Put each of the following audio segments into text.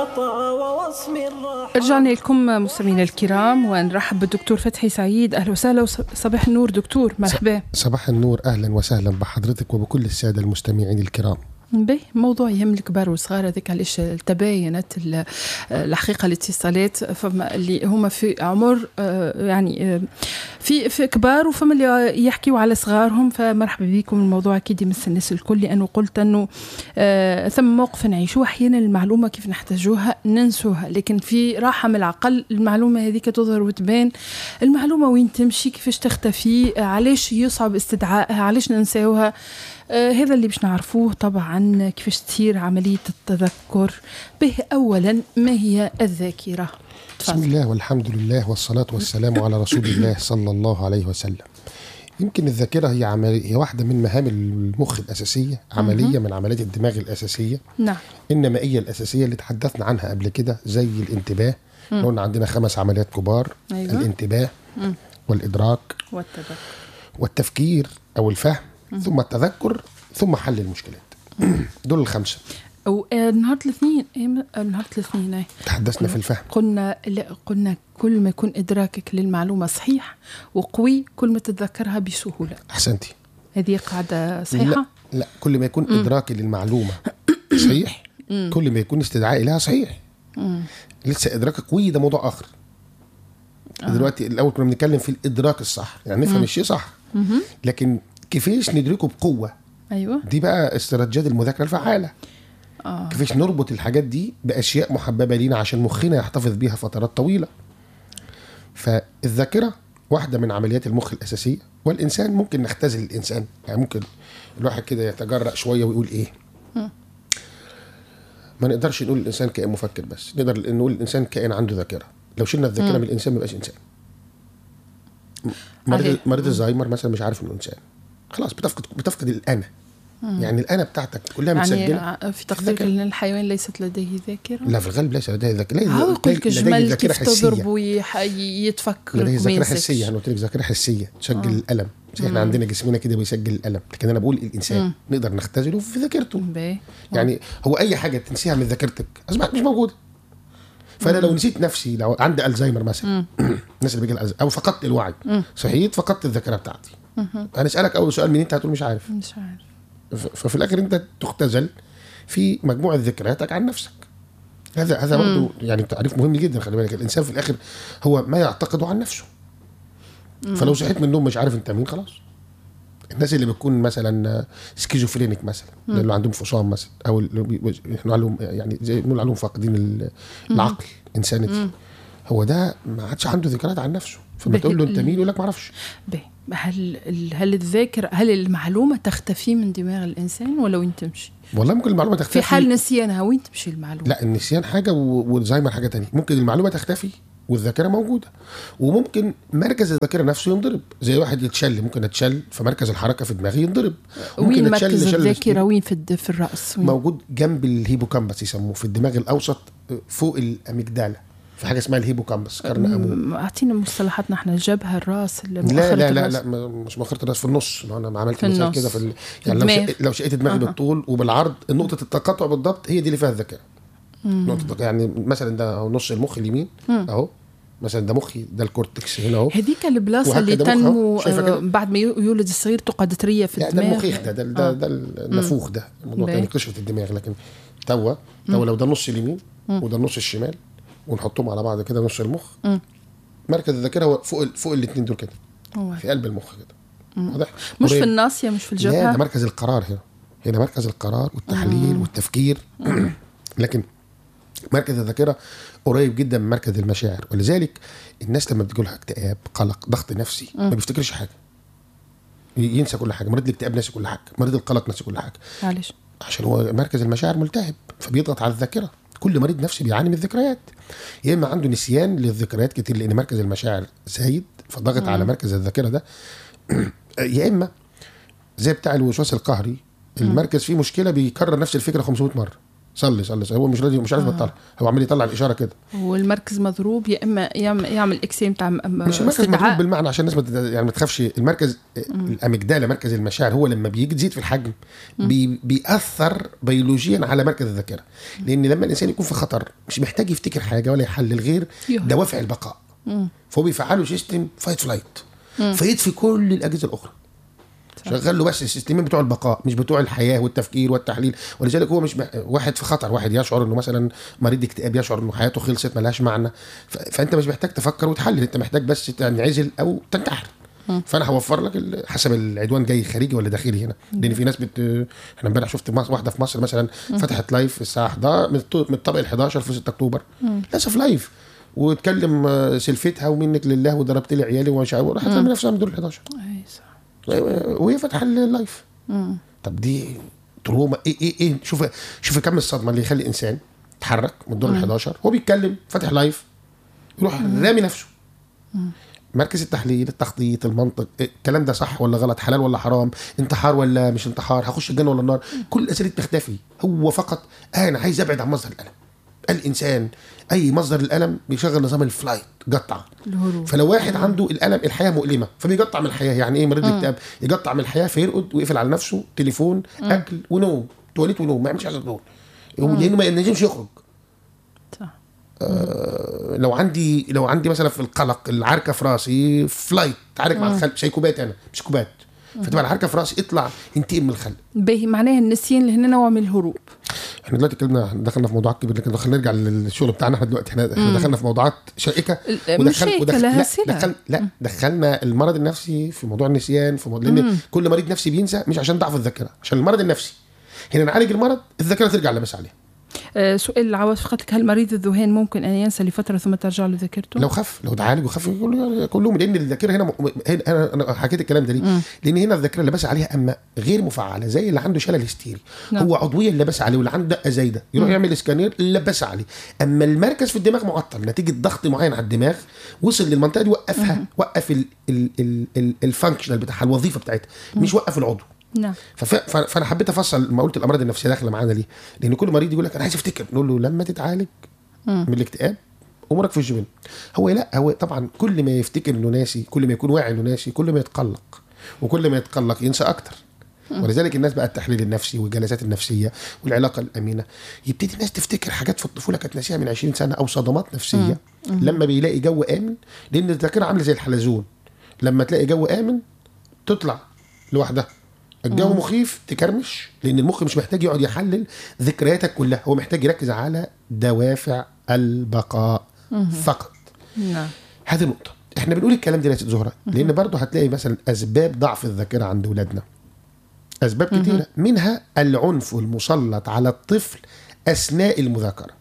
رجعنا لكم مستمعينا الكرام ونرحب بالدكتور فتحي سعيد اهلا وسهلا وصباح النور دكتور مرحبا صباح النور اهلا وسهلا بحضرتك وبكل الساده المستمعين الكرام به موضوع يهم الكبار والصغار هذيك علاش تباينت الحقيقه الاتصالات فما اللي هما في عمر آه، يعني آه، في في كبار وفما اللي يحكيوا على صغارهم فمرحبا بكم الموضوع اكيد يمس الناس الكل لانه قلت انه آه، ثم موقف نعيشوه احيانا المعلومه كيف نحتاجوها ننسوها لكن في راحه من العقل المعلومه هذيك تظهر وتبان المعلومه وين تمشي كيفاش تختفي علاش يصعب استدعائها علاش ننساوها آه هذا اللي باش نعرفوه طبعا كيفاش تصير عملية التذكر به أولا ما هي الذاكرة بسم الله والحمد لله والصلاة والسلام على رسول الله صلى الله عليه وسلم يمكن الذاكرة هي عملية هي واحدة من مهام المخ الأساسية عملية من عمليات الدماغ الأساسية نعم النمائية الأساسية اللي تحدثنا عنها قبل كده زي الانتباه قلنا عندنا خمس عمليات كبار أيوة. الانتباه مم. والإدراك والتذكر والتفكير أو الفهم ثم التذكر ثم حل المشكلات دول الخمسة ونهار الاثنين إيه نهار الاثنين إيه. تحدثنا في الفهم قلنا لا قلنا كل ما يكون ادراكك للمعلومه صحيح وقوي كل ما تتذكرها بسهوله أحسنتي هذه قاعده صحيحه لا لا كل ما يكون إدراكي للمعلومة صحيح كل ما يكون استدعائي لها صحيح لسه إدراكك قوي ده موضوع آخر دلوقتي الأول كنا بنتكلم في الإدراك الصح يعني نفهم الشيء صح لكن كيفاش ندركه بقوة ايوه دي بقى استراتيجيات المذاكرة الفعالة اه كيفاش نربط الحاجات دي باشياء محببه لينا عشان مخنا يحتفظ بيها فترات طويله فالذاكره واحده من عمليات المخ الاساسيه والانسان ممكن نختزل الانسان يعني ممكن الواحد كده يتجرأ شويه ويقول ايه ما نقدرش نقول الانسان كائن مفكر بس نقدر نقول الانسان كائن عنده ذاكره لو شلنا الذاكره من الانسان ما يبقاش انسان مريض عليه. مريض الزهايمر مثلا مش عارف انه انسان خلاص بتفقد بتفقد الانا يعني الانا بتاعتك كلها متسجله يعني في تقدير الذاكرة. ان الحيوان ليست لديه ذاكره لا في الغالب ليس لديه ذاكره هو يقول لك لديه جمال ذاكره كيف حسيه تضرب ويتفكر لديه وما ذاكره ينساش. حسيه انا قلت لك ذاكره حسيه تسجل الالم زي احنا عندنا جسمنا كده بيسجل الالم لكن انا بقول الانسان نقدر نختزله في ذاكرته باهي. يعني هو اي حاجه تنسيها من ذاكرتك اصبحت مش موجوده فانا لو نسيت نفسي لو عندي الزهايمر مثلا الناس اللي بيجي الأز... او فقدت الوعي صحيت فقدت الذاكره بتاعتي هنسالك اول سؤال مين انت هتقول مش عارف مش عارف ف- ففي الاخر انت تختزل في مجموعه ذكرياتك عن نفسك هذا هذا برضه يعني تعريف مهم جدا خلي بالك الانسان في الاخر هو ما يعتقده عن نفسه فلو صحيت من النوم مش عارف انت مين خلاص الناس اللي بتكون مثلا سكيزوفرينيك مثلا اللي عندهم فصام مثلا او اللي بي- احنا عليهم يعني زي بنقول عليهم فاقدين ال- العقل انسانتي هو ده ما عادش عنده ذكريات عن نفسه فما به- تقول له انت مين يقول لك ما اعرفش باهي. هل ال- هل الذاكره هل المعلومه تختفي من دماغ الانسان ولا وين تمشي؟ والله ممكن المعلومه في تختفي حال نسيانها وين تمشي المعلومه؟ لا النسيان حاجه و- والزهايمر حاجه تانية ممكن المعلومه تختفي والذاكره موجوده وممكن مركز الذاكره نفسه ينضرب زي واحد يتشل ممكن اتشل فمركز الحركه في دماغي ينضرب وين أتشل مركز شل- الذاكره وين في الد- في الراس؟ وين؟ موجود جنب الهيبوكامبس يسموه في الدماغ الاوسط فوق الاميجدالا في حاجه اسمها الهيبوكامبس قرن ابوه م- اعطينا مصطلحاتنا احنا الجبهه الراس لا مؤخرة لا لا الرأس. لا ما- مش مؤخرة الراس في النص ما انا ما عملت في مثال النص. كده في ال... في يعني لو الدماغ. شق... لو شقيت دماغي أها. بالطول وبالعرض نقطة التقاطع بالضبط هي دي اللي فيها الذكاء نقطة التق- يعني مثلا ده أهو نص المخ اليمين اهو مثلا ده مخي ده الكورتكس هنا اهو هذيك البلاصه اللي وهكذا مخها. تنمو شايفة كده؟ آه، بعد ما يولد الصغير تقعد تريه في يعني ده الدماغ المخيخ ده ده ده, ده النافوخ ده موضوع باين. تاني قشرة الدماغ لكن توا توا لو ده النص اليمين وده النص الشمال ونحطهم على بعض كده نص المخ مركز الذاكرة هو فوق ال- فوق الاثنين دول كده هو. في قلب المخ كده واضح مش في قريب. الناصيه مش في لا ده الجبهه مركز القرار هنا هنا مركز القرار والتحليل والتفكير لكن مركز الذاكره قريب جدا من مركز المشاعر ولذلك الناس لما بتجي لها اكتئاب قلق ضغط نفسي ما بيفتكرش حاجه ي- ينسى كل حاجه مريض الاكتئاب ناسي كل حاجه مريض القلق ناسي كل حاجه معلش عشان هو مركز المشاعر ملتهب فبيضغط على الذاكره كل مريض نفسي بيعاني من الذكريات يا اما عنده نسيان للذكريات كتير لان مركز المشاعر زايد فضغط على مركز الذاكره ده يا اما زي بتاع الوسواس القهري المركز فيه مشكله بيكرر نفس الفكره 500 مره صلي صلي, صلي. هو مش راضي مش عارف يبطلها هو عمال يطلع الاشاره كده والمركز مضروب يا اما يعمل, يعمل اكسي بتاع مش المركز مضروب بالمعنى عشان الناس ما تت- يعني ما تخافش المركز الاميجدالا مركز المشاعر هو لما بيجي تزيد في الحجم بي بيأثر بيولوجيا على مركز الذاكره لان لما الانسان يكون في خطر مش محتاج يفتكر حاجه ولا يحلل غير يهرب. دوافع البقاء فهو بيفعله سيستم فايت فلايت فيطفي كل الاجهزه الاخرى شغل له بس السيستمين بتوع البقاء مش بتوع الحياه والتفكير والتحليل ولذلك هو مش مح... واحد في خطر واحد يشعر انه مثلا مريض اكتئاب يشعر انه حياته خلصت ملهاش معنى ف... فانت مش محتاج تفكر وتحلل انت محتاج بس تنعزل او تنتحر فانا هوفر لك ال- حسب العدوان جاي خارجي ولا داخلي هنا لان في ناس بت احنا امبارح شفت مصر واحده في مصر مثلا فتحت لايف الساعه 11 من الط- من الطابق ال 11 في 6 اكتوبر للاسف لايف وتكلم آه، سلفتها ومنك لله وضربت لي عيالي ومش عارف راحت رمي نفسها من دور ال 11 أي صح. وهي فاتحه اللايف طب دي تروما ايه ايه ايه شوف شوف كم الصدمه اللي يخلي انسان يتحرك من الدور ال 11 هو بيتكلم فاتح لايف يروح رامي نفسه مركز التحليل التخطيط المنطق إيه، الكلام ده صح ولا غلط حلال ولا حرام انتحار ولا مش انتحار هخش الجنه ولا النار كل الاسئله دي بتختفي هو فقط انا عايز ابعد عن مصدر الالم الانسان اي مصدر الالم بيشغل نظام الفلايت قطع الهروب فلو واحد عنده الالم الحياه مؤلمه فبيقطع من الحياه يعني ايه مريض اكتئاب يقطع من الحياه فيرقد ويقفل على نفسه تليفون اكل ونوم تواليت ونوم ما يعملش حاجه دول لانه ما ينجمش يخرج صح آه، لو عندي لو عندي مثلا في القلق العركه في راسي فلايت تعارك مع الخلق سيكوبات انا سيكوبات فتبقى العركه في راسي اطلع انتقم من الخلق باهي معناها النسيان اللي هنا نوع من الهروب احنا دلوقتي اتكلمنا دخلنا في موضوعات كبيره لكن خلينا نرجع للشغل بتاعنا احنا دلوقتي احنا احنا دخلنا في موضوعات شائكه ال- مش شائكة، لها لا, صلة. دخل لا دخلنا المرض النفسي في موضوع النسيان في موضوع لان كل مريض نفسي بينسى مش عشان ضعف الذاكره عشان المرض النفسي هنا نعالج المرض الذاكره ترجع لبس عليه آه سؤال العواصف قالت لك هل مريض الذهان ممكن ان ينسى لفتره ثم ترجع له ذاكرته؟ لو خف لو تعالج وخف كل- كلهم لان الذاكره هنا, م- هنا انا انا حكيت الكلام ده ليه؟ لان هنا الذاكره اللي بس عليها اما غير مفعله زي اللي عنده شلل هستيري نعم. هو عضويه اللي بس عليه واللي عنده دقه زايده يروح يعمل اسكانير لبس عليه اما المركز في الدماغ معطل نتيجه ضغط معين على الدماغ وصل للمنطقه دي وقفها وقف ال- ال- ال- ال- الفانكشنال بتاعها الوظيفه بتاعتها مش وقف العضو نعم فف... ف- فانا حبيت افصل ما قلت الامراض النفسيه داخله معانا ليه؟ لان كل مريض يقول لك انا عايز افتكر نقول له لما تتعالج من الاكتئاب امورك في الجبن هو لا هو طبعا كل ما يفتكر انه ناسي كل ما يكون واعي انه ناسي كل ما يتقلق وكل ما يتقلق ينسى اكتر ولذلك الناس بقى التحليل النفسي والجلسات النفسيه والعلاقه الامينه يبتدي الناس تفتكر حاجات في الطفوله كانت ناسيها من 20 سنه او صدمات نفسيه لما بيلاقي جو امن لان الذاكره عامله زي الحلزون لما تلاقي جو امن تطلع لوحدها الجو مخيف تكرمش لان المخ مش محتاج يقعد يحلل ذكرياتك كلها هو محتاج يركز على دوافع البقاء فقط نعم هذه نقطة احنا بنقول الكلام ده يا ست زهرة لان برضه هتلاقي مثلا اسباب ضعف الذاكرة عند ولادنا اسباب كتيرة منها العنف المسلط على الطفل اثناء المذاكرة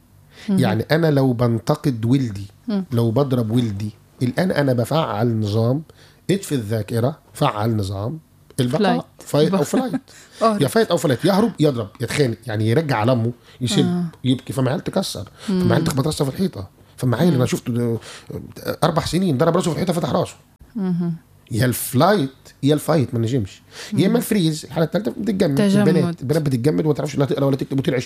يعني انا لو بنتقد ولدي لو بضرب ولدي الان انا بفعل نظام اطفي الذاكرة فعل نظام البقاء فلايت. فايت او فلايت أهرب. يا فايت او فلايت يهرب يضرب يتخانق يعني يرجع على امه يسب يبكي فما عيال تكسر فما عيال تخبط راسها في الحيطه فما عيل انا شفته ده- اربع سنين ضرب راسه في الحيطه فتح راسه يا الفلايت يا الفايت ما نجمش يا اما الفريز الحاله الثالثه بتتجمد تجمد. البنات البنات بتتجمد وما تعرفش لا تقرا ولا تكتب وترعش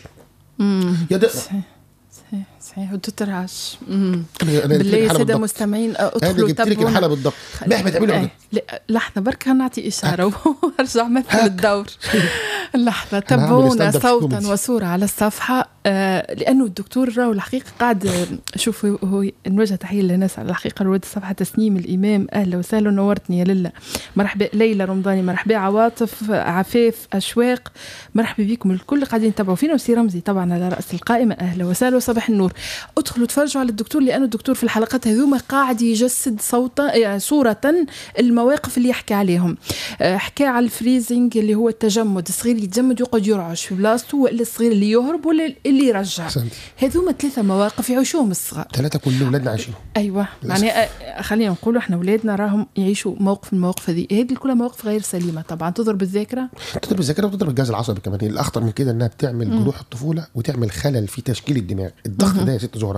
يا ده صحيح صحيح صحيح وتترعش مم. أنا- أنا جبت لك بالله يا الحالة ساده بالضبط. مستمعين انا ادخلوا جبت لك تابعونا. الحاله بالضبط مهما تعملوا إيه. عمل. لا، لحظة برك هنعطي إشارة وارجع مثل هاك. الدور لحظة أنا هعمل تابعونا stand up صوتا comedy. وصورة على الصفحة آه لأنه الدكتور راهو الحقيقة قاعد آه، شوفوا هو نوجه تحية للناس على الحقيقة رواد الصفحة تسنيم الإمام أهلا وسهلا نورتني يا لله مرحبا ليلى رمضاني مرحبا عواطف عفاف أشواق مرحبا بكم الكل قاعدين يتابعوا فينا وسي رمزي طبعا على رأس القائمة أهلا وسهلا وصباح النور ادخلوا تفرجوا على الدكتور لأنه الدكتور في الحلقات هذوما قاعد يجسد صوتا يعني صورة المواقف اللي يحكي عليهم آه، حكى على الفريزنج اللي هو التجمد الصغير يتجمد ويقعد يرعش في بلاصته ولا الصغير اللي يهرب ولا اللي يرجع أحسنت. هذوما ثلاثة مواقف يعيشوهم الصغار ثلاثه كل اولادنا عايشينهم ايوه للأسف. يعني آه، خلينا نقولوا احنا اولادنا راهم يعيشوا موقف من المواقف هذه هذه كلها مواقف غير سليمه طبعا تضرب الذاكره تضرب الذاكره وتضرب الجهاز العصبي كمان هي الاخطر من كده انها بتعمل جروح الطفوله وتعمل خلل في تشكيل الدماغ الضغط ده يا ست زهره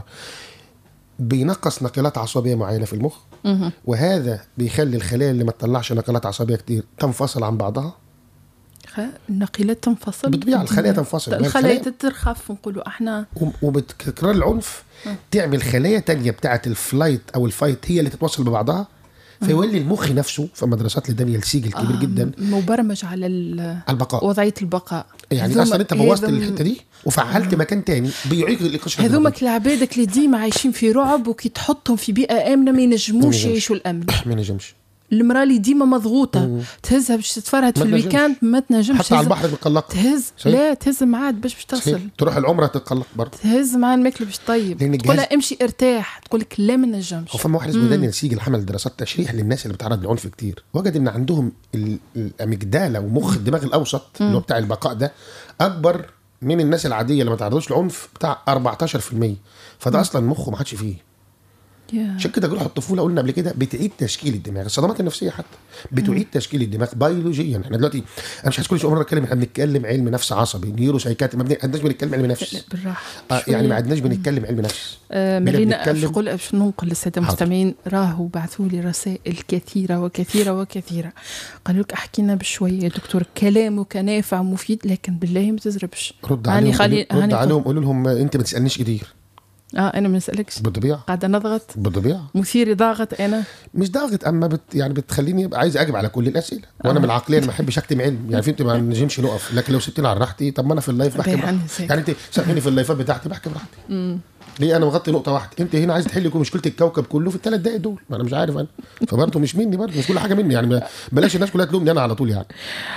بينقص نقلات عصبيه معينه في المخ وهذا بيخلي الخلايا اللي ما تطلعش نقلات عصبيه كتير تنفصل عن بعضها النقيلات تنفصل بالطبيعه الخلايا تنفصل الخلايا تترخف نقولوا احنا وبتكرار العنف تعمل خلايا تانية بتاعه الفلايت او الفايت هي اللي تتوصل ببعضها فيولي المخ نفسه في مدرسات لدانيال سيجل كبير آه جدا مبرمج على البقاء وضعيه البقاء يعني اصلا انت بوظت الحته دي وفعلت آه. مكان تاني بيعيق القشره هذومك العبادك اللي ديما عايشين في رعب وكي تحطهم في بيئه امنه ما ينجموش يعيشوا الامن ما ينجمش المراه اللي ديما مضغوطه مم. تهزها باش تتفرهد في الويكاند ما تنجمش حتى على البحر بتقلق تهز صحيح. لا تهز معاه باش باش تصل تروح العمره تتقلق برضه تهز معاه الماكله باش طيب تقول لها امشي ارتاح تقول لك لا ما نجمش وفما واحد اسمه دانيال سيجل عمل دراسات تشريح للناس اللي بتعرض للعنف كتير وجد ان عندهم الاميجدالا ومخ الدماغ الاوسط مم. اللي هو بتاع البقاء ده اكبر من الناس العاديه اللي ما تعرضوش لعنف بتاع 14% فده اصلا مخه ما حدش فيه عشان كده جروح الطفوله قلنا قبل كده بتعيد تشكيل الدماغ الصدمات النفسيه حتى بتعيد تشكيل الدماغ بيولوجيا احنا دلوقتي انا مش عايز كل شويه مره اتكلم احنا بنتكلم علم نفس عصبي نيورو سايكاتري ما عدناش بنتكلم علم نفس بالراحه آه يعني ما عدناش بنتكلم علم نفس آه ملينا نقول باش ننقل للساده المستمعين راهو بعثوا لي رسائل كثيره وكثيره وكثيره قالوا لك احكي لنا بشويه يا دكتور كلامك نافع مفيد لكن بالله ما تزربش رد عليهم خلي رد عليهم قولوا لهم انت ما تسالنيش كتير اه انا ما نسالكش بالطبيعه قاعده نضغط بالطبيعه مثيري ضاغط انا مش ضاغط اما بت يعني بتخليني عايز اجيب على كل الاسئله وانا آه. من العقليه ما بحبش اكتم علم يعني فهمت ما نجمش نقف لكن لو سبتني على راحتي طب ما انا في اللايف بحكي براحتي يعني انت سامحيني في اللايفات بتاعتي بحكي براحتي ليه انا مغطي نقطه واحده انت هنا عايز تحل لكم مشكله الكوكب كله في الثلاث دقائق دول ما انا مش عارف انا فبرضه مش مني برضه مش كل حاجه مني يعني بلاش الناس كلها تلومني انا على طول يعني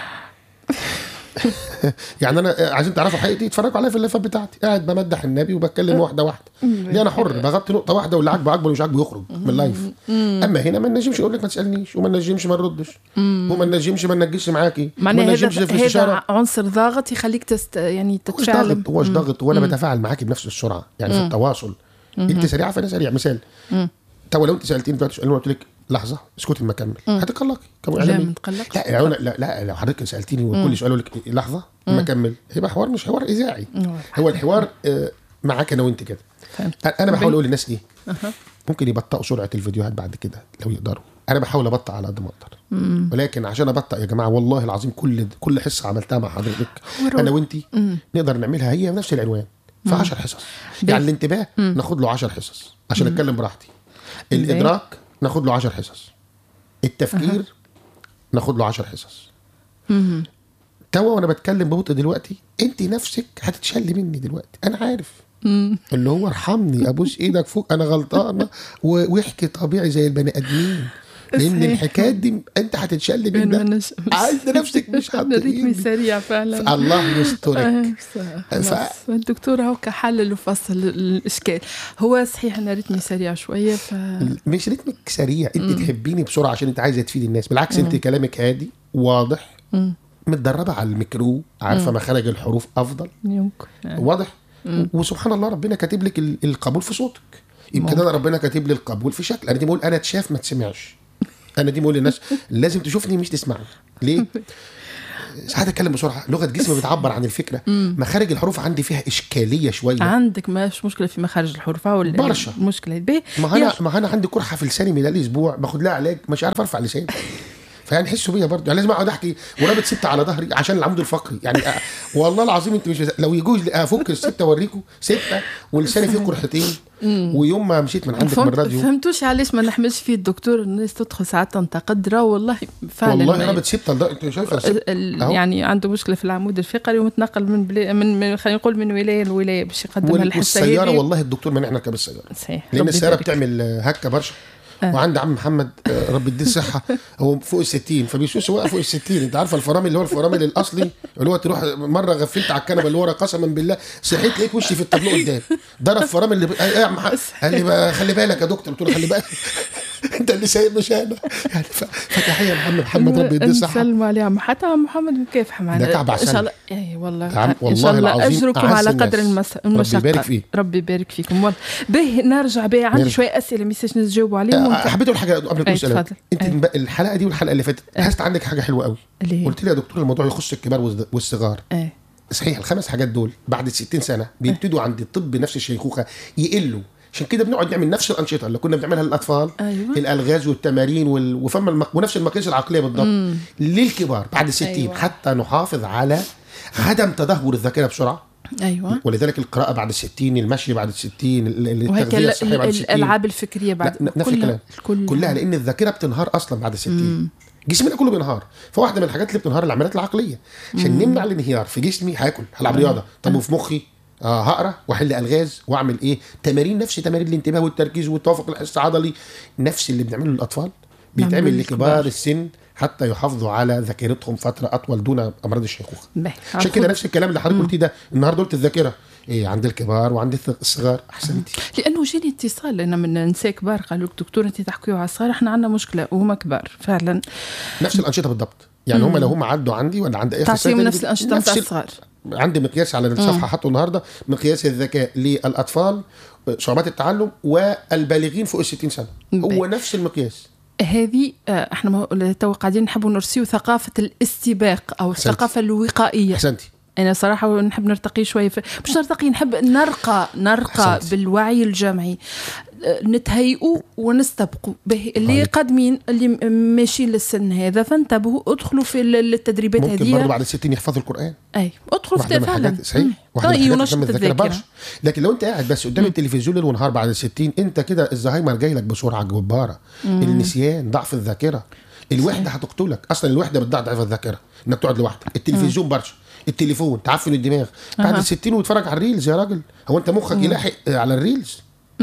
يعني انا عايزين تعرفوا حقيقتي اتفرجوا عليا في اللفات بتاعتي قاعد بمدح النبي وبتكلم واحده واحده ليه انا حر بغطي نقطه واحده واللي عاجبه عاجبه واللي مش عاجبه يخرج من اللايف اما هنا ما نجمش اقول لك ما تسالنيش وما نجمش ما نردش وما نجمش ما ننجش معاكي ما نجمش في الاستشاره عنصر ضاغط يخليك تست يعني تتفاعل هو ضاغط وانا بتفاعل معاكي بنفس السرعه يعني في التواصل انت سريعه فانا سريع مثال تو لو انت سالتيني دلوقتي قلت لك لحظه اسكتي ما اكمل هتقلقي لا ما تقلقش لا, لا لا لو حضرتك سالتيني وكل سؤال لك لحظه ما اكمل هيبقى حوار مش حوار اذاعي هو الحوار آه، معاك انا وانت كده انا بحاول اقول للناس ايه ممكن يبطئوا سرعه الفيديوهات بعد كده لو يقدروا انا بحاول ابطئ على قد ما اقدر ولكن عشان ابطئ يا جماعه والله العظيم كل كل حصه عملتها مع حضرتك انا وانت نقدر نعملها هي نفس العنوان في 10 حصص يعني الانتباه ناخد له 10 حصص عشان اتكلم براحتي الادراك ناخد له 10 حصص التفكير ناخد له 10 حصص توا وانا بتكلم ببطء دلوقتي انت نفسك هتتشلي مني دلوقتي انا عارف اللي هو ارحمني ابوس ايدك فوق انا غلطانه واحكي طبيعي زي البني ادمين لان الحكايات دي انت هتتشل منها عايز نفسك مش الريتم سريع فعلا الله يسترك ف... الدكتور هو كحلل وفصل الاشكال هو صحيح انا رتمي سريع شويه ف مش رتمك سريع انت مم. تحبيني بسرعه عشان انت عايزه تفيد الناس بالعكس مم. انت كلامك هادي واضح مم. متدربه على الميكرو عارفه مخارج الحروف افضل يمكن واضح مم. وسبحان الله ربنا كاتب لك القبول في صوتك يمكن انا ربنا كاتب لي القبول في شكل انا دي بقول انا اتشاف ما تسمعش انا دي بقول للناس لازم تشوفني مش تسمعني ليه ساعات اتكلم بسرعه لغه جسمي بتعبر عن الفكره مخارج الحروف عندي فيها اشكاليه شويه عندك مش مشكله في مخارج الحروف ولا برشا مشكله بيه ما انا ما انا عندي قرحه في لساني من الاسبوع باخد لها علاج مش عارف ارفع لساني فيعني حسوا بيا برضه يعني لازم اقعد احكي ورابط سته على ظهري عشان العمود الفقري يعني والله العظيم انت مش لو يجوز افك السته اوريكم سته ولساني فيه قرحتين ويوم ما مشيت من عندك من الراديو فهمتوش علاش ما نحملش فيه الدكتور الناس تدخل ساعات تنتقد راه والله فعلا والله رابط سته انت شايفه يعني عنده مشكله في العمود الفقري ومتنقل من بلا من خلينا نقول من ولايه لولايه باش يقدم الحصه والسياره والله الدكتور ما نركب السياره صحيح لان السياره بتعمل هكه برشا آه. وعند عم محمد آه، رب يديه الصحه هو فوق ال 60 فبيسوس واقف فوق ال 60 انت عارفه الفرامل اللي هو الفرامل الاصلي اللي هو تروح مره غفلت على الكنبه اللي ورا قسما بالله صحيت لقيت وشي في التابلو قدام ضرب فرامل اللي ب... آه يا محمد قال لي خلي بالك يا دكتور قلت له خلي بالك انت اللي سايق مش انا يعني فتحيه محمد محمد ربي يديه الصحه سلموا عليه عم حتى عم محمد مكافح معنا ده كعب ان شاء الله اي والله ان شاء الله اجركم على قدر المشقه ربي يبارك فيك ربي يبارك فيكم والله به نرجع به عندي شويه اسئله ميساج نجاوبوا عليهم حبيت اقول حاجه قبل كل سؤال انت أي. الحلقه دي والحلقه اللي فاتت لاحظت عندك حاجه حلوه قوي ليه؟ قلت لي يا دكتور الموضوع يخص الكبار والصغار ايه صحيح الخمس حاجات دول بعد 60 سنه بيبتدوا عند الطب نفس الشيخوخه يقلوا عشان كده بنقعد نعمل نفس الانشطه اللي كنا بنعملها للاطفال أيوة. الالغاز والتمارين وال... وفما المق... ونفس المقاييس العقليه بالضبط للكبار بعد الستين أيوة. أيوة. حتى نحافظ على عدم تدهور الذاكره بسرعه ايوه ولذلك القراءه بعد الستين المشي بعد الستين ال- وهيك التغذيه ال- الصحيه بعد ال- الستين الالعاب الفكريه بعد لا، نفس كلها- الكلام كلها. كلها لان الذاكره بتنهار اصلا بعد الستين جسمنا كله بينهار فواحده من الحاجات اللي بتنهار العمليات العقليه عشان نمنع الانهيار في جسمي هاكل هلعب رياضه طب وفي مخي آه هقرا واحل الغاز واعمل ايه تمارين نفس تمارين الانتباه والتركيز والتوافق العضلي نفس اللي بنعمله للاطفال بيتعمل نعمله لكبار للكبار. السن حتى يحافظوا على ذاكرتهم فتره اطول دون امراض الشيخوخه باهي. عشان كده نفس الكلام اللي حضرتك قلتيه ده النهارده قلت الذاكره إيه عند الكبار وعند الصغار احسنتي لانه جاني اتصال لان من نساء كبار قالوا لك دكتور انت تحكيوا على الصغار احنا عندنا مشكله وهما كبار فعلا نفس الانشطه بالضبط يعني هم لو هم عدوا عندي ولا عند اي تعطيهم أخصائي نفس تاني، الانشطه نتاع ال- الصغار عندي مقياس على الصفحه حطه النهارده مقياس الذكاء للاطفال صعوبات التعلم والبالغين فوق ال 60 سنه هو نفس المقياس هذه آه، احنا ما- تو قاعدين نحبوا نرسيو ثقافه الاستباق او أحسنتي. الثقافه الوقائيه احسنتي انا صراحه نحب نرتقي شويه في مش نرتقي نحب نرقى نرقى أحسنتي. بالوعي الجمعي أه، نتهيئوا ونستبقوا به اللي عليك. قادمين اللي م- ماشيين للسن هذا فانتبهوا ادخلوا في ال- التدريبات ممكن برضه هذه بعد ال 60 يحفظوا القران اي ادخلوا واحده في من فعلا الحاجات صحيح مم. واحده من طيب الحاجات ونشط اللي بتنمي الذاكره الذاكره برشا لكن لو انت قاعد بس قدام التلفزيون ليل ونهار بعد ال 60 انت كده الزهايمر جاي لك بسرعه جباره النسيان ضعف الذاكره الوحده هتقتلك اصلا الوحده بتضعف الذاكره انك تقعد لوحدك التلفزيون برشا التليفون تعفن الدماغ بعد ال 60 وتتفرج على الريلز يا راجل هو انت مخك يلاحق على الريلز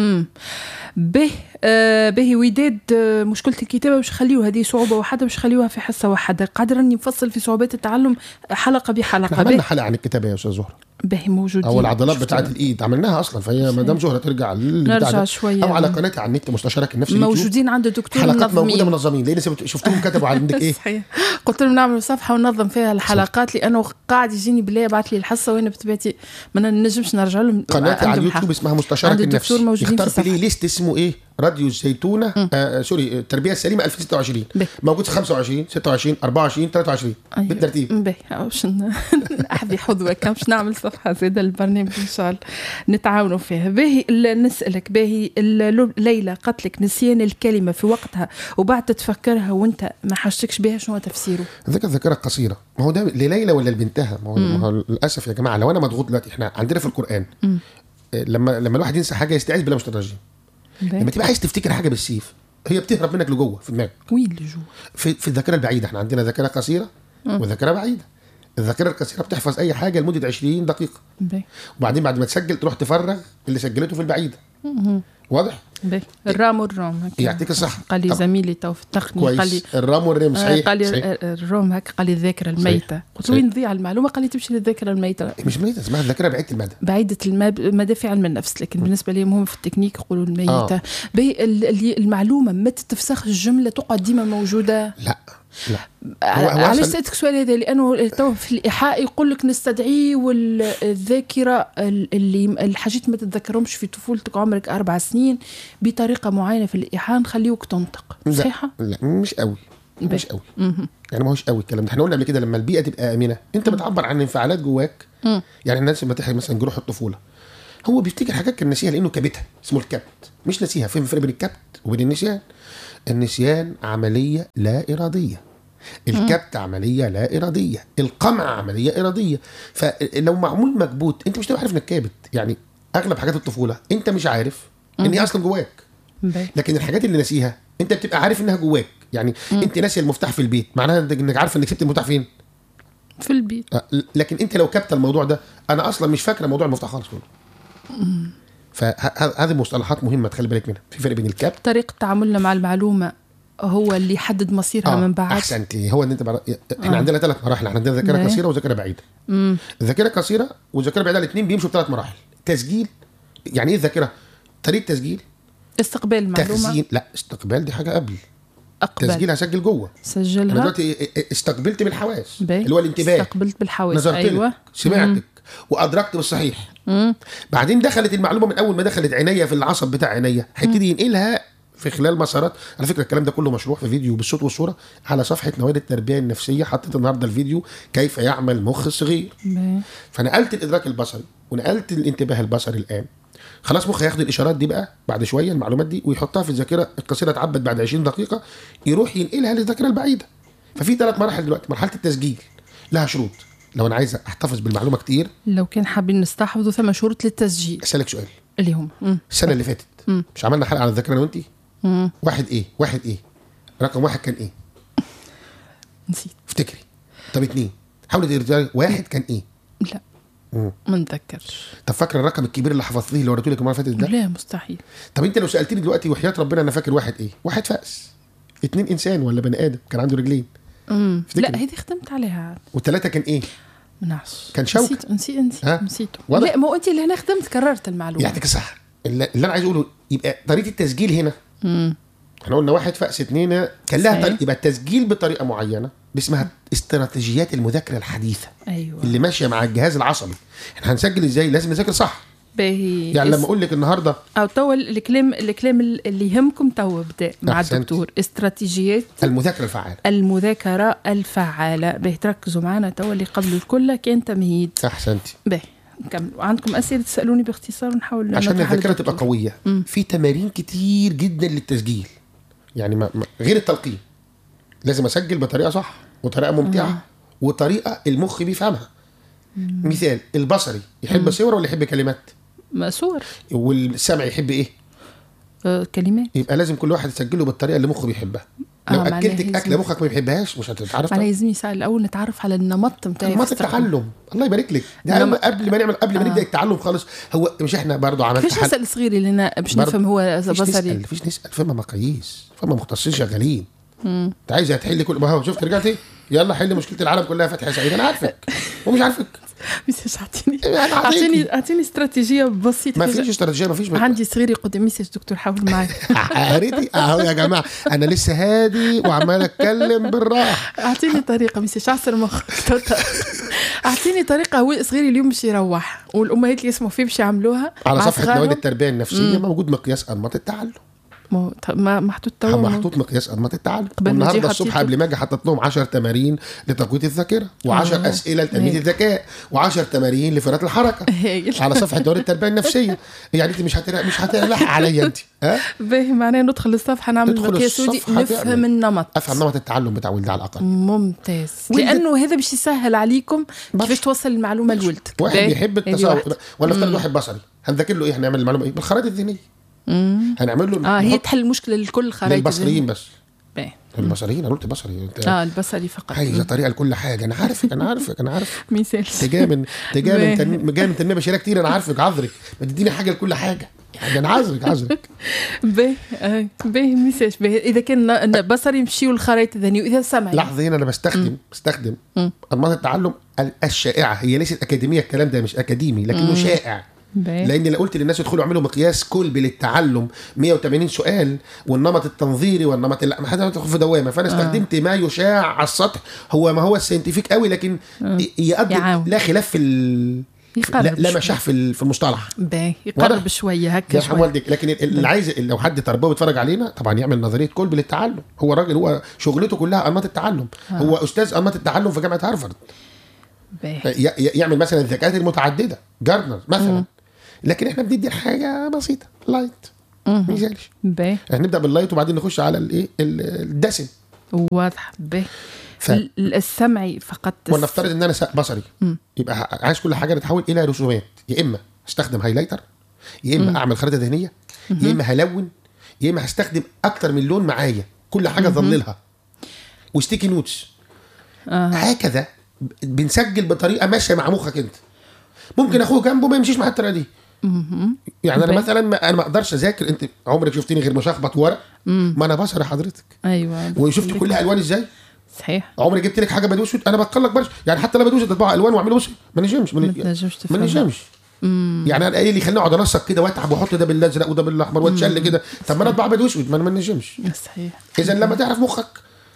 به آه به وداد آه مشكله الكتابه مش خليوها هذه صعوبه واحده مش خليوها في حصه واحده قادر اني نفصل في صعوبات التعلم حلقه احنا بحلقه عملنا به حلقه عن الكتابه يا استاذ زهره به موجودين او العضلات شفتها. بتاعت الايد عملناها اصلا فهي مدام زهره ترجع للبتاع نرجع ده. شوية. او على قناتي على النت مستشارك النفسي اليوتيوب. موجودين عند الدكتور حلقات موجوده منظمين منظمين لان سبت- شفتهم كتبوا عندك ايه صحيح قلت لهم نعمل صفحه وننظم فيها الحلقات لانه قاعد يجيني بالله يبعث لي الحصه وانا بطبيعتي ما نجمش نرجع لهم قناتي على عندهم اليوتيوب حق. اسمها مستشارك عند الدكتور النفسي موجودين يختار في بلاي الصفحة. ليست اسمه ايه راديو الزيتونه آه سوري التربيه السليمه 2026 به. موجود في 25 26 24 23 أيوة. بالترتيب باهي باش ن- احذي حظوه كم باش نعمل صفحه زاده البرنامج ان شاء الله نتعاونوا فيها باهي ال- نسالك باهي ال- ليلى قالت لك نسيان الكلمه في وقتها وبعد تتفكرها وانت ما حاجتكش بها شنو هو تفسيره؟ ذاك الذاكره قصيره ما هو ده لليلى ولا لبنتها ما هو, ما هو للاسف يا جماعه لو انا مضغوط دلوقتي احنا عندنا في القران آه، لما لما الواحد ينسى حاجه يستعيذ بالله من الشيطان الرجيم باهي. لما تبقى عايز تفتكر حاجه بالسيف هي بتهرب منك لجوه في دماغك وين اللي جوا؟ في, في الذاكره البعيده احنا عندنا ذاكره قصيره وذاكره بعيده الذاكره القصيره بتحفظ اي حاجه لمده 20 دقيقه باهي وبعدين بعد ما تسجل تروح تفرغ اللي سجلته في البعيده واضح باهي الرام والروم هكا. يعطيك الصحة. قال لي طب. زميلي تو في التقنيه قال لي كويس الرام والريم آه، صحيح قال لي صحيح. آه، الروم هكا قال لي الذاكره الميته قلت له صحيح. وين تضيع المعلومه قال لي تمشي للذاكره الميته مش ميتة اسمها الذاكره بعيده المدى بعيدة الماب- المدى في علم النفس لكن بالنسبة لي مهم في التكنيك يقولوا الميتة آه. بي ال- اللي المعلومة ما تتفسخ الجملة تقعد ديما موجودة لا لا هو هو علاش أصلاً- سألتك السؤال هذا لأنه تو في الإيحاء يقول لك نستدعيه والذاكرة ال- اللي الحاجات ما تتذكرهمش في طفولتك عمرك أربع سنين بطريقة معينة في الإيحاء نخليوك تنطق لا صحيحة؟ لا مش قوي مش بي. قوي يعني ما هوش قوي الكلام ده احنا قلنا قبل كده لما البيئه تبقى امنه انت بتعبر عن انفعالات جواك يعني الناس لما تحكي مثلا جروح الطفوله هو بيفتكر حاجات كان ناسيها لانه كبتها اسمه الكبت مش ناسيها فين الفرق بين الكبت وبين النسيان النسيان عمليه لا اراديه الكبت عمليه لا اراديه القمع عمليه اراديه فلو معمول مكبوت انت مش هتبقى عارف انك كابت يعني اغلب حاجات الطفوله انت مش عارف ان هي اصلا جواك بي. لكن الحاجات اللي ناسيها انت بتبقى عارف انها جواك يعني انت ناسي المفتاح في البيت معناها انك عارف انك سبت المفتاح فين في البيت أه، لكن انت لو كبت الموضوع ده انا اصلا مش فاكره موضوع المفتاح خالص كله فهذه مصطلحات مهمه تخلي بالك منها في فرق بين الكبت طريقة تعاملنا مع المعلومة هو اللي يحدد مصيرها من بعد احسنتي هو ان انت بر... احنا آه. عندنا ثلاث مراحل احنا عندنا ذاكره باهي. قصيره وذاكره بعيده الذاكره القصيره والذاكره البعيده الاثنين بيمشوا بثلاث مراحل تسجيل يعني ايه الذاكره طريقه تسجيل استقبال المعلومة تخزين لا استقبال دي حاجه قبل أقبل تسجيل هسجل جوه انا سجلها دلوقتي استقبلت بالحواس باهي. اللي هو الانتباه استقبلت بالحواس نظرت أيوة لك سمعتك وادركت بالصحيح بعدين دخلت المعلومه من اول ما دخلت عينيا في العصب بتاع عينيا هيبتدي ينقلها في خلال مسارات على فكره الكلام ده كله مشروع في فيديو بالصوت والصوره على صفحه نوادي التربيه النفسيه حطيت النهارده الفيديو كيف يعمل مخ الصغير باهي. فنقلت الادراك البصري ونقلت الانتباه البصري الان خلاص مخ هياخد الاشارات دي بقى بعد شويه المعلومات دي ويحطها في الذاكره القصيره اتعبت بعد 20 دقيقه يروح ينقلها للذاكره البعيده ففي ثلاث مراحل دلوقتي مرحله التسجيل لها شروط لو انا عايز احتفظ بالمعلومه كتير لو كان حابين نستحفظوا ثم شروط للتسجيل اسالك سؤال اللي هم مم. السنه اللي فاتت مم. مش عملنا حلقه على الذاكره انا وانت مم. واحد ايه واحد ايه رقم واحد كان ايه نسيت افتكري طب اتنين حاولي ترجعي واحد كان ايه لا مم. ما نتذكرش طب فاكره الرقم الكبير اللي حفظتيه اللي وريته لك المره اللي فاتت ده لا مستحيل طب انت لو سالتني دلوقتي وحياه ربنا انا فاكر واحد ايه واحد فأس اتنين انسان ولا بني ادم كان عنده رجلين مم. افتكري. لا هذه خدمت عليها والثلاثه كان ايه ما نعرفش كان شوك. نسيت نسيت نسيت ها؟ نسيته واضح؟ لا ما هو انت اللي هنا خدمت كررت المعلومه يعطيك الصحه اللي اللي انا عايز اقوله يبقى طريقه التسجيل هنا مم. احنا قلنا واحد فأس اتنين كان لها صحيح. طريقه يبقى التسجيل بطريقه معينه اسمها استراتيجيات المذاكره الحديثه ايوه اللي ماشيه مع الجهاز العصبي احنا هنسجل ازاي لازم نذاكر صح باهي يعني اس- لما اقول لك النهارده او توا الكلام الكلام اللي يهمكم توا بدا مع أحسنت. الدكتور استراتيجيات المذاكره الفعاله المذاكره الفعاله باهي تركزوا معنا توا اللي قبل الكل كان تمهيد احسنتي باهي نكملوا عندكم اسئله تسالوني باختصار ونحاول عشان نطرح على الذاكره تبقى الدكتور. قويه مم. في تمارين كتير جدا للتسجيل يعني ما ما غير التلقين لازم اسجل بطريقه صح وطريقه ممتعه وطريقه المخ بيفهمها مثال البصري يحب صور ولا يحب كلمات ما صور والسمع يحب ايه آه كلمات يبقى لازم كل واحد يسجله بالطريقه اللي مخه بيحبها آه، لو معناها اكلتك لازم- اكله مخك ما بيحبهاش مش هتتعرف معناها لازم يسأل الاول نتعرف على النمط نتاعي ما في التعلم. التعلم الله يبارك لك ده إنما- قبل ما نعمل قبل ما آه. نبدا التعلم خالص هو مش احنا برضو عملت كيفاش نسال صغيري لنا باش برضه نفهم هو فيش بصري نسال فيش نسال فما مقاييس فما مختصين شغالين انت عايز تحل كل ما هو شفت رجعتي يلا حل مشكله العالم كلها فتحي سعيد انا عارفك ومش عارفك ميساج اعطيني أنا أعطيكي. اعطيني اعطيني استراتيجيه بسيطه ما كذا. فيش استراتيجيه ما فيش عندي صغيري قدام ميساج دكتور حاول معي قريتي اهو يا جماعه انا لسه هادي وعمال اتكلم بالراحه اعطيني طريقه ميساج عصر مخك اعطيني طريقه هو صغيري اليوم باش يروح والامهات اللي يسمعوا فيه باش يعملوها على مع صفحه صغارهم. مواد التربيه النفسيه موجود مقياس انماط التعلم ما هو ط- ما محطوط توا محطوط مقياس انماط التعلم قبل ما والنهارده تجي الصبح حطيته. قبل ما اجي حطيت لهم 10 تمارين لتقويه الذاكره و10 آه. اسئله لتنميه هايل. الذكاء و10 تمارين لفرات الحركه هايل. على صفحه دوري التربيه النفسيه يعني انت مش هتلا مش هتلح عليا انت ها باهي معناها ندخل الصفحه نعمل ندخل مقياس ودي الصفحة نفهم تعمل. النمط افهم نمط التعلم بتاع ولدي على الاقل ممتاز ولد- لانه هذا باش يسهل عليكم كيفاش باش. توصل المعلومه لولدك واحد باهي. بيحب هذه التصور واحدة. ولا افترض واحد بصري هنذاكر له ايه هنعمل المعلومه ايه بالخرائط الذهنيه مم. هنعمل له اه هي نحط تحل المشكله لكل خرائط للبصريين بس باهي. البصريين انا قلت بصري انت اه البصري فقط عايزه طريقه لكل حاجه انا عارفك انا عارفك انا عارف مثال تجاه من تجاه من باهي. تن- جاي من تنميه بشريه كتير انا عارفك عذرك ما تديني حاجه لكل حاجه يعني انا عذرك عذرك باهي آه، باهي مثال باهي اذا كان ن- بصري يمشيوا الخرائط الذهنيه واذا سمعي لحظه هنا انا بستخدم بستخدم مم. انماط التعلم ال- الشائعه هي ليست اكاديميه الكلام ده مش اكاديمي لكنه شائع باهي. لان لو قلت للناس ادخلوا اعملوا مقياس كلبي للتعلم 180 سؤال والنمط التنظيري والنمط لا ما حد هتدخل في دوامه فانا استخدمت ما يشاع على السطح هو ما هو السينتيفيك قوي لكن ي- يؤدي يعاون. لا خلاف في ال... يقرب لا, لا شوي. مشاح في ال- في المصطلح باهي واضح؟ يقرب شويه هكا يرحم شويه والدك لكن ال- اللي عايز لو حد تربوي بيتفرج علينا طبعا يعمل نظريه كلب للتعلم هو راجل هو شغلته كلها انماط التعلم هو استاذ انماط التعلم في جامعه هارفارد باهي ي- ي- يعمل مثلا الذكاءات المتعدده جارنر مثلا لكن احنا بندي حاجه بسيطه لايت ما يزالش باهي يعني نبدا باللايت وبعدين نخش على الايه ال- الدسم واضح باهي ف- ال- السمعي فقط ولنفترض ان انا س- بصري يبقى ه- عايز كل حاجه تتحول الى رسومات يا اما استخدم هايلايتر يا اما اعمل خريطه ذهنيه يا اما هلون يا اما هستخدم اكتر من لون معايا كل حاجه اظللها وستيكي نوتس آه. هكذا ب- بنسجل بطريقه ماشيه مع مخك انت ممكن اخوه جنبه ما يمشيش مع الطريقه دي يعني انا باهي. مثلا ما انا ما اقدرش اذاكر انت عمرك شفتني غير مشخبط ورق ما انا بصري حضرتك ايوه وشفت كلها الوان ازاي صحيح عمري جبت لك حاجه بدوس انا بتقلق برش يعني حتى لما بدوس تطبع الوان واعمله بص ما نجمش ما تنجمش ما تفهمها. نجمش يعني انا قايل لي خليني اقعد انسق كده واتعب واحط ده بالازرق وده بالاحمر واتشل كده طب ما انا اطبع ابيض واسود ما انا ما نجمش صحيح اذا لما تعرف مخك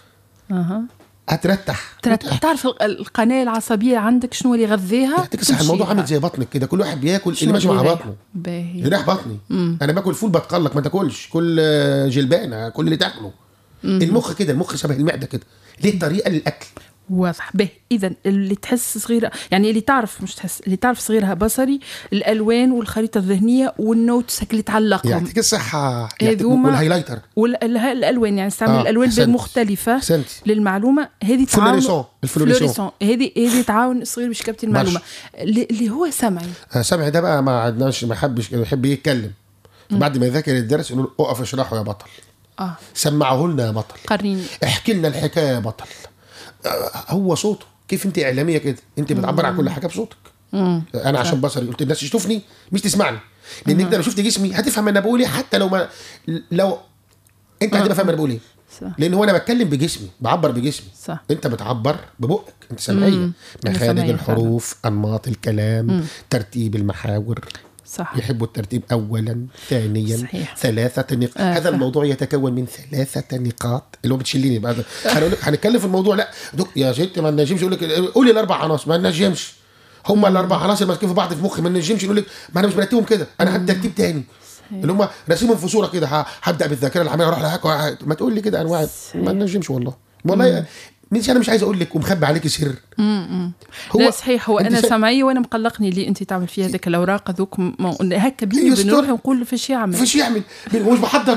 اها هترتح ترى تعرف ال- القناه العصبيه عندك شنو اللي يغذيها يعطيك صح الموضوع عامل زي بطنك كده كل واحد بياكل اللي ماشي مع بطنه باهي يريح بطني انا باكل فول بتقلق ما تاكلش كل آه، جلبانه كل اللي تاكله المخ كده المخ شبه المعده كده ليه طريقه للاكل واضح به اذا اللي تحس صغيره يعني اللي تعرف مش تحس اللي تعرف صغيرها بصري الالوان والخريطه الذهنيه والنوتس اللي تعلقهم يعطيك الصحه هذوما- والهايلايتر والالوان يعني استعمل آه، الالوان أحسنت. مختلفه احسنتي للمعلومه هذه فلوريسون تعاون الفلوريسون فلوريسون هذه هذه تعاون الصغير باش يكبت المعلومه اللي اللي هو سمعي آه، سامع ده بقى ما عندناش ما يحبش يحب يتكلم بعد ما يذاكر الدرس يقول له اقف اشرحه يا بطل اه سمعه لنا يا بطل قريني احكي لنا الحكايه يا بطل آه، هو صوته كيف انت اعلاميه كده انت بتعبر عن كل حاجه بصوتك انا عشان بصري قلت الناس تشوفني مش تسمعني لان انت لو شفت جسمي هتفهم انا بقول ايه حتى لو ما لو انت هتبقى فاهم انا بقول ايه صح لان هو انا بتكلم بجسمي بعبر بجسمي صح انت بتعبر ببقك انت سمعيه أنا مخارج سمعية الحروف انماط الكلام ترتيب المحاور صح يحب الترتيب اولا ثانيا صحيح. ثلاثه نقاط آه، هذا صح. الموضوع يتكون من ثلاثه نقاط اللي هو بتشليني بعد هنقول لك هنتكلم في الموضوع لا دك يا ست ما نجمش يقول لك قولي الاربع عناصر ما نجمش هم الاربع عناصر ماسكين في بعض في مخي ما نجمش يقول لك ما انا مش مرتبهم كده انا عندي ترتيب تاني اللي هم راسمهم في صوره كده ه- هبدا بالذاكره العاميه اروح لهاك وه- ما تقول لي كده انواع ما نجمش والله والله مش انا مش عايز اقول لك ومخبي عليك سر لا صحيح هو أنت انا شا- سمعيه وانا مقلقني اللي انت تعمل فيها هذاك الاوراق هذوك م- م- هكا بيني وبين يستر. روحي نقول فاش يعمل فيش يعمل هو مش محضر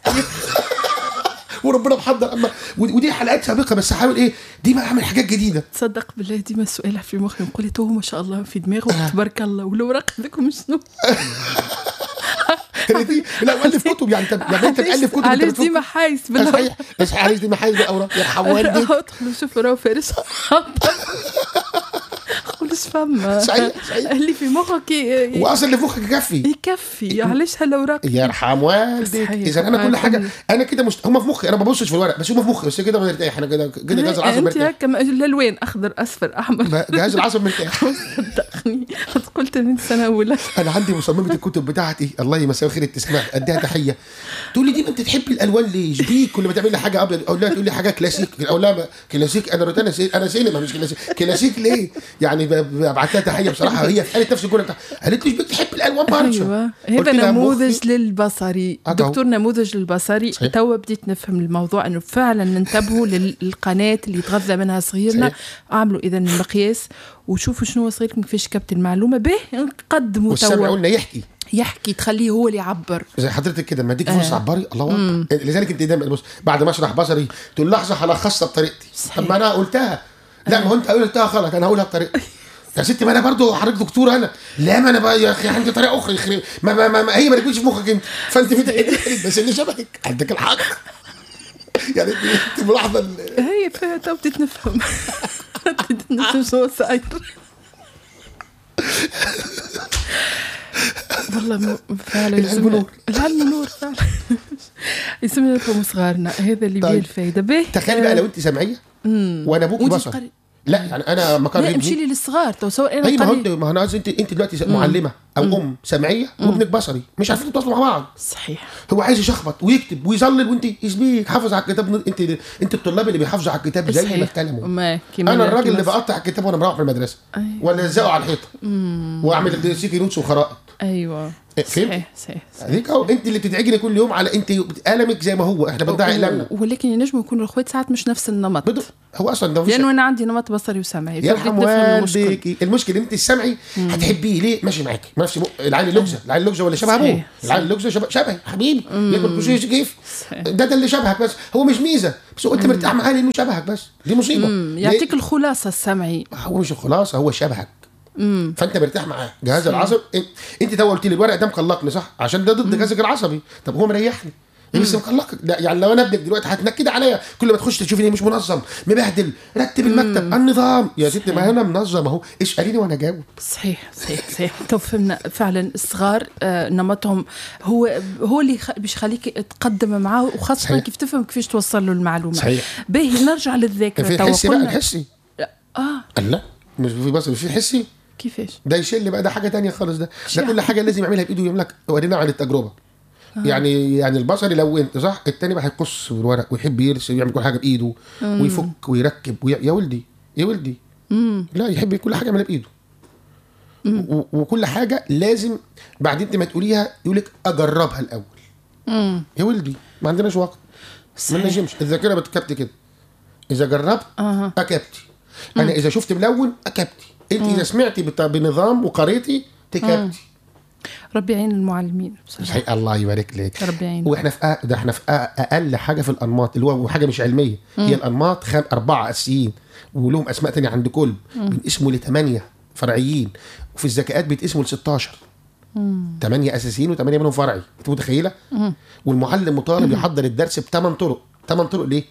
وربنا محضر اما ودي حلقات سابقه بس حاول ايه دي بقى اعمل حاجات جديده تصدق بالله ديما السؤال في مخي نقول تو ما شاء الله في دماغه تبارك الله والاوراق هذوك شنو هي دي لا الف كتب يعني انت لما انت تالف كتب انت علاش بتفك- ديما حايس آه، بالله صحيح بس علاش دي محايد الاوراق يرحم والديك ادخلوا شوفوا راهو فارس قول ايش فما صحيح، صحيح. اللي في مخك ي- واصلا اللي في مخك يكفي يكفي علاش هالاوراق يرحم والديك صحيح. اذا انا كل آه، حاجه كمل. انا كده مست... هم في مخي انا ما ببصش في الورق بس هم في مخي بس كده مرتاح انا كده كده جهاز العصب انت مرتاح هكا الالوان اخضر اصفر احمر جهاز العصب مرتاح صدقني قلت من سنه اولى انا عندي مصممه الكتب بتاعتي الله يمسيها خير التسميع اديها تحيه تقول لي دي ما انت تحبي الالوان ليه شبيك كل ما تعمل لي حاجه ابيض اقول لها تقول لي حاجه كلاسيك اقول لها ما- كلاسيك انا روتانا سي... انا سينما مش كلاسيك كلاسيك ليه يعني ب- ببعت لها تحيه بصراحه هي قالت نفس الجمله بتاعها قالت لي شبيك تحب الالوان برشا ايوه قلت هذا لها نموذج مخي- للبصري آه، طبعا. دكتور نموذج للبصري صحيح. توا بديت نفهم الموضوع انه فعلا ننتبهوا للقناه اللي يتغذى منها صغيرنا صحيح. اعملوا اذا المقياس وشوفوا شنو هو صغيركم كيفاش كبت المعلومه به نقدموا والسمع توا قلنا يحكي يحكي تخليه هو اللي يعبر زي حضرتك كده لما اديك فرصه عبري الله اكبر لذلك انت دايما بص بعد ما اشرح بصري تقول لحظه هلخصها بطريقتي طب ما انا قلتها لا ما هو انت قلتها غلط انا هقولها بطريقتي يا ستي ما انا برضه حضرتك دكتور انا لا ما انا بقى يا اخي عندي طريقه اخرى يخرب ما, ما, ما, ما هي ما تجيش في مخك انت فانت بتقلد بس اللي شبهك عندك الحق يعني انت- انت ملاحظه ال- هي فيها تو بديت نفهم بديت نفهم شنو صاير والله م- فعلا العلم يسمى- نور. العلم نور فعلا يسمى نفهم صغارنا هذا اللي بيه طيب. الفايده به تخيل بقى لو انت سمعيه وانا ابوك ودي بصري قري- لا يعني انا مكان لا امشي ابني لي للصغار تو سواء انا اي ما هو انت قري- ما هو انا قصدي انت انت دلوقتي معلمه او ام سمعيه وابنك بصري مش عارفين تتواصلوا مع بعض صحيح هو عايز يشخبط ويكتب ويظلل وانت يسبيك حافظ على الكتاب انت انت الطلاب اللي بيحافظوا على الكتاب زي ما صحيح. اتكلموا ما كيما انا الراجل كيما اللي بقطع الكتاب وانا مروح من المدرسه أيوة. ولا الزقه على الحيطه واعمل سيكي نوتس وخرائط ايوه إيه، فهمت؟ صحيح صحيح صحيح. هذيك اهو انت اللي بتدعجني كل يوم على انت قلمك زي ما هو احنا بنضيع اقلامنا و- ولكن ينجموا يكونوا الاخوات ساعات مش نفس النمط بدو هو اصلا ده مفيش لانه انا عندي نمط بصري وسمعي فبديت يرحم نفهم المشكل. والديك المشكله انت السمعي هتحبيه ليه ماشي معاك نفس م... العين اللوكزه العين اللوكزه ولا شبه ابوه صحيح، العين اللوكزه شبه شبهي حبيبي ياكل كوشيش كيف صحيح. ده ده اللي شبهك بس هو مش ميزه بس هو انت مرتاح معاه لانه شبهك بس دي مصيبه مم. ليه؟ يعطيك الخلاصه السمعي هو مش الخلاصه هو شبهك فانت مرتاح معاه جهاز العصب انت, انت تو قلت لي الورق ده مقلقني صح عشان ده ضد جهازك العصبي طب هو مريحني بس مقلقك ده يعني لو انا ابنك دلوقتي هتنكد عليا كل ما تخش تشوفني مش منظم مبهدل رتب المكتب النظام يا ستي ما انا منظم اهو اساليني وانا اجاوب صحيح صحيح صحيح تو فهمنا فعلا الصغار آه، نمطهم هو هو اللي يخ- باش يخليك تقدم معاه وخاصه صحيح. كيف تفهم كيفاش توصل له المعلومه صحيح. باهي نرجع للذاكره في توا الحسي بقى قلنا- الحسي اه قال لا مش في بصر مش في حسي كيفاش ده يشل بقى ده حاجه تانية خالص ده ده شعر. كل حاجه لازم يعملها بايده ويعمل لك ورينا عن التجربه يعني يعني البصري لو انت صح التاني بقى هيقص بالورق ويحب يرسم ويعمل كل حاجه بايده ويفك ويركب وي... يا ولدي يا ولدي لا يحب كل حاجه يعملها بايده و... وكل حاجه لازم بعد انت ما تقوليها يقول لك اجربها الاول امم يا ولدي ما عندناش وقت ما صحيح. نجمش الذاكره بتكبت كده اذا جربت اها اكبتي انا اذا شفت ملون اكبتي انت اذا سمعتي بت- بنظام وقريتي تكبتي ربي يعين المعلمين بصراحه صحيح الله يبارك لك ربي يعين واحنا في أ... ده احنا في أ... اقل حاجه في الانماط اللي هو حاجه مش علميه هي الانماط خم... اربعه اساسيين ولهم اسماء تانية عند كل بينقسموا لثمانيه فرعيين وفي الذكاءات بيتقسموا ل 16 ثمانيه اساسيين وثمانيه منهم فرعي انت متخيله والمعلم مطالب يحضر الدرس بثمان طرق ثمان طرق ليه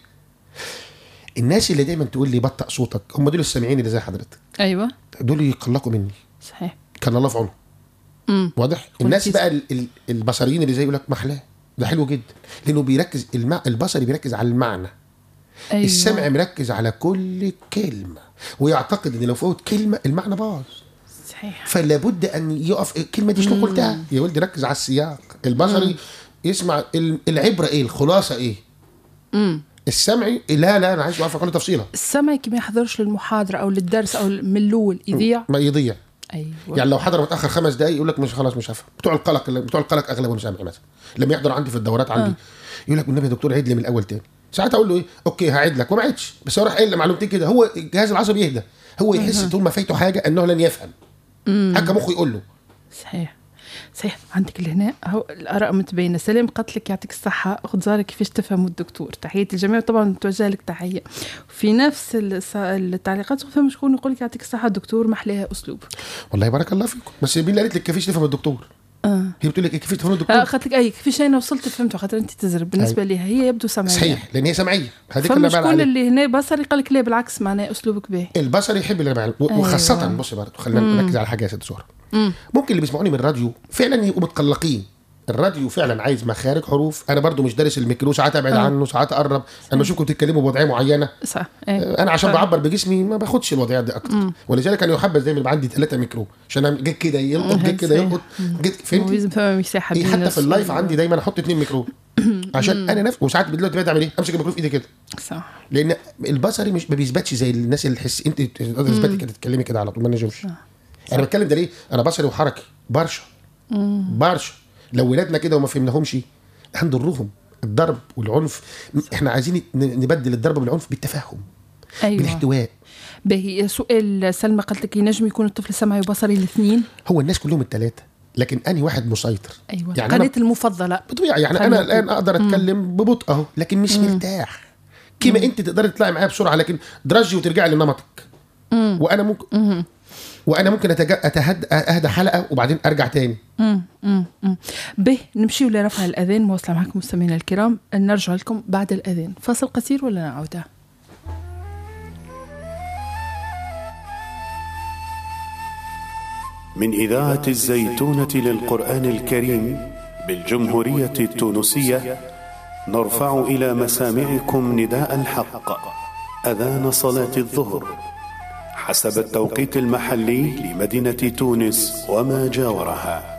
الناس اللي دايما تقول لي بطأ صوتك هم دول السامعين اللي زي حضرتك ايوه دول يقلقوا مني صحيح كان الله في عونه امم واضح الناس كويس. بقى ال- ال- البصريين اللي زي يقول لك محلاه ده حلو جدا لانه بيركز المع... البصري بيركز على المعنى ايوه السمع مركز على كل كلمه ويعتقد ان لو فوت كلمه المعنى باظ صحيح فلا بد ان يقف الكلمه دي شنو قلتها يا ولدي ركز على السياق البصري يسمع ال- العبره ايه الخلاصه ايه امم السمعي لا لا انا عايز اعرف كل تفصيله السمعي ما يحضرش للمحاضره او للدرس او من الاول يضيع ما يضيع ايوه يعني لو حضر متاخر خمس دقايق يقول لك مش خلاص مش هفهم بتوع القلق بتوع القلق اغلبهم سامعي مثلا لما يحضر عندي في الدورات عندي آه. يقول لك والنبي يا دكتور عيد لي من الاول تاني ساعات اقول له ايه اوكي هعيد لك وما عيدش بس هو راح قايل لي معلومتين كده هو الجهاز العصبي يهدى هو يحس طول ما فايته حاجه انه لن يفهم حاجه مخه يقول له صحيح صحيح عندك لهنا هو الاراء متبينه سلام قتلك يعطيك الصحه خذ زارك كيفاش تفهموا الدكتور تحياتي الجميع طبعا توجه لك تحيه في نفس الص- التعليقات فما شكون يقول لك يعطيك الصحه الدكتور محلاها اسلوب والله بارك الله فيكم بس مين اللي قالت لك كيفاش تفهم الدكتور اه هي بتقول لك كيفاش تفهم الدكتور آه، قالت لك اي كيفاش انا وصلت فهمته خاطر انت تزرب بالنسبه لها هي يبدو سمعيه صحيح لان هي سمعيه هذيك فما اللي بقى شكون عليه اللي هنا بصري قال لك لا بالعكس معناه اسلوبك باهي البصري يحب اللي بعمله أيوة. وخاصة بص برضه خلينا نركز على حاجة يا ست سهرة ممكن اللي بيسمعوني من الراديو فعلا يبقوا متقلقين الراديو فعلا عايز مخارج حروف انا برضو مش دارس الميكرو ساعات ابعد عنه ساعات اقرب انا بشوفكم بتتكلموا بوضعيه معينه صح ايه انا عشان صح. بعبر بجسمي ما باخدش الوضعيات دي اكتر ولذلك انا يحبذ دايما يبقى عندي ثلاثه ميكرو عشان أنا جيت كده يلقط جيت كده صحيح. يلقط جيت هو فهمتي لازم فما مساحه إيه بين حتى في الناس اللايف و- عندي دايما احط اثنين ميكرو عشان انا نفسي وساعات دلوقتي بقيت اعمل ايه امسك الميكرو في ايدي كده صح لان البصري مش ما بيثبتش زي الناس اللي تحس انت تقدر تثبتي كده تتكلمي كده على طول ما نشوفش انا بتكلم ده ليه انا بصري وحركي برشا برشا لو ولادنا كده وما فهمناهمش هنضرهم الضرب والعنف احنا عايزين ن- نبدل الضرب بالعنف بالتفهم ايوه بالاحتواء باهي سؤال سلمى قالت لك ينجم يكون الطفل سمعي وبصري الاثنين هو الناس كلهم الثلاثه لكن اني واحد مسيطر ايوه يعني قناه أنا المفضله بطبيعه يعني خلينا انا الان اقدر اتكلم ببطء اهو لكن مش مرتاح كما انت تقدري تطلعي معايا بسرعه لكن درجي وترجعي لنمطك وانا ممكن وانا ممكن أتج... أتهد... اهدى حلقه وبعدين ارجع تاني امم امم أمم. به نمشيو لرفع الاذان مواصله معكم مستمعينا الكرام نرجع لكم بعد الاذان فاصل قصير ولا نعوده من إذاعة الزيتونة للقرآن الكريم بالجمهورية التونسية نرفع إلى مسامعكم نداء الحق أذان صلاة الظهر حسب التوقيت المحلي لمدينة تونس وما جاورها